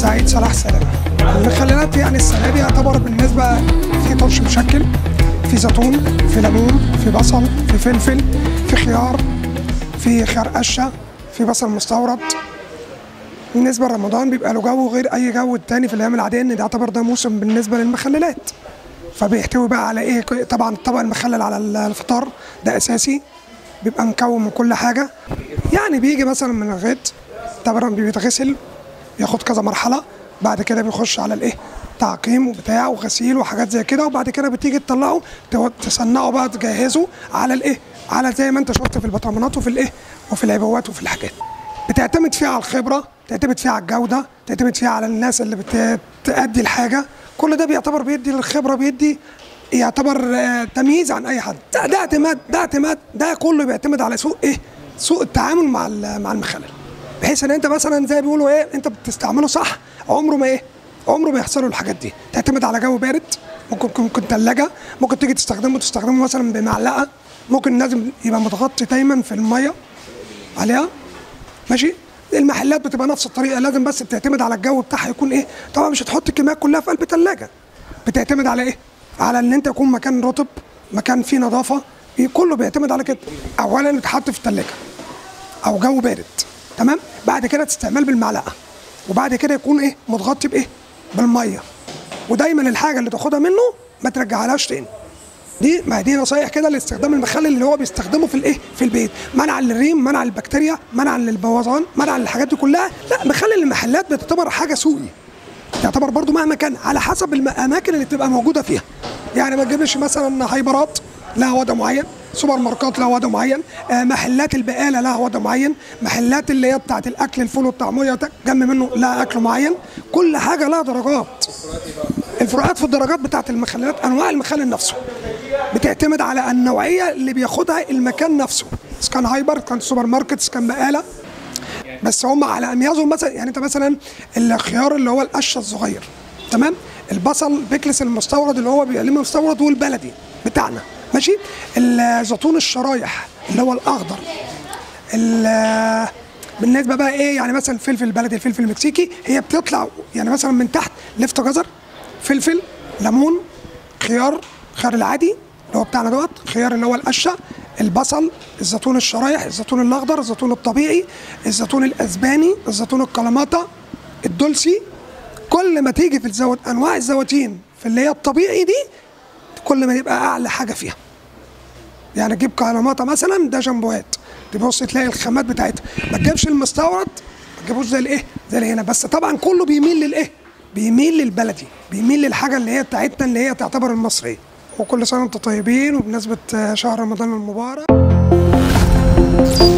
سعيد صلاح سلام المخللات يعني السنه دي يعتبر بالنسبه في طرش مشكل في زيتون في ليمون في بصل في فلفل في خيار في خيار قشه في بصل مستورد بالنسبه لرمضان بيبقى له جو غير اي جو التاني في الايام العاديه ان ده يعتبر ده موسم بالنسبه للمخللات فبيحتوي بقى على ايه طبعا الطبق المخلل على الفطار ده اساسي بيبقى مكون من كل حاجه يعني بيجي مثلا من الغيط طبعا بيتغسل ياخد كذا مرحله بعد كده بيخش على الايه تعقيم وبتاع وغسيل وحاجات زي كده وبعد كده بتيجي تطلعه تو- تصنعه بقى تجهزه على الايه على زي ما انت شفت في البطرمانات وفي الايه وفي العبوات وفي الحاجات بتعتمد فيها على الخبره تعتمد فيها على الجوده تعتمد فيها على الناس اللي بتأدي الحاجه كل ده بيعتبر بيدي للخبره بيدي يعتبر آه، تمييز عن اي حد ده, ده اعتماد ده اعتماد ده كله بيعتمد على سوق ايه سوق التعامل مع ال- مع المخلل بحيث ان انت مثلا زي ما بيقولوا ايه انت بتستعمله صح عمره ما ايه عمره ما يحصل له الحاجات دي تعتمد على جو بارد ممكن ممكن, ممكن ثلاجه ممكن تيجي تستخدمه تستخدمه مثلا بمعلقه ممكن لازم يبقى متغطي دايما في الميه عليها ماشي المحلات بتبقى نفس الطريقه لازم بس بتعتمد على الجو بتاعها يكون ايه طبعا مش هتحط الكميات كلها في قلب ثلاجه بتعتمد على ايه على ان انت يكون مكان رطب مكان فيه نظافه كله بيعتمد على كده اولا يتحط في الثلاجه او جو بارد تمام بعد كده تستعمل بالمعلقه وبعد كده يكون ايه متغطي بايه بالميه ودايما الحاجه اللي تاخدها منه ما ترجعهاش تاني دي ما دي نصايح كده لاستخدام المخلل اللي هو بيستخدمه في الايه في البيت منع للريم منع للبكتيريا منع للبوظان منع للحاجات دي كلها لا مخلل المحلات بتعتبر حاجه سوقي تعتبر برضو مهما كان على حسب الاماكن اللي بتبقى موجوده فيها يعني ما تجيبش مثلا هايبرات لها وضع معين سوبر ماركات لها وضع معين آه، محلات البقاله لها وضع معين محلات اللي هي بتاعت الاكل الفول والطعميه وت- جنب منه لها اكل معين كل حاجه لها درجات الفروقات في الدرجات بتاعت المخللات انواع المخلل نفسه بتعتمد على النوعيه اللي بياخدها المكان نفسه إذا كان هايبر إذا كان سوبر ماركت إذا كان بقاله بس هم على اميازهم مثلا يعني انت مثلا الخيار اللي هو القشه الصغير تمام البصل بيكلس المستورد اللي هو بيبقى مستورد والبلدي بتاعنا ماشي الزيتون الشرايح اللي هو الاخضر ال- بالنسبه بقى ايه يعني مثلا الفلفل البلدي الفلفل المكسيكي هي بتطلع يعني مثلا من تحت لفت جزر فلفل ليمون خيار خيار العادي اللي هو بتاعنا دوت خيار اللي هو القشه البصل الزيتون الشرايح الزيتون الاخضر الزيتون الطبيعي الزيتون الاسباني الزيتون الكلاماتا الدولسي كل ما تيجي في الزوت انواع الزواتين في اللي هي الطبيعي دي كل ما يبقى اعلى حاجه فيها يعني تجيب كلاماتا مثلا ده جنبوات تبص تلاقي الخامات بتاعتها ما تجيبش المستورد ما تجيبوش زي الايه زي اللي هنا بس طبعا كله بيميل للايه بيميل للبلدي بيميل للحاجه اللي هي بتاعتنا اللي هي تعتبر المصريه وكل سنه وانتم طيبين وبمناسبه آه، شهر رمضان المبارك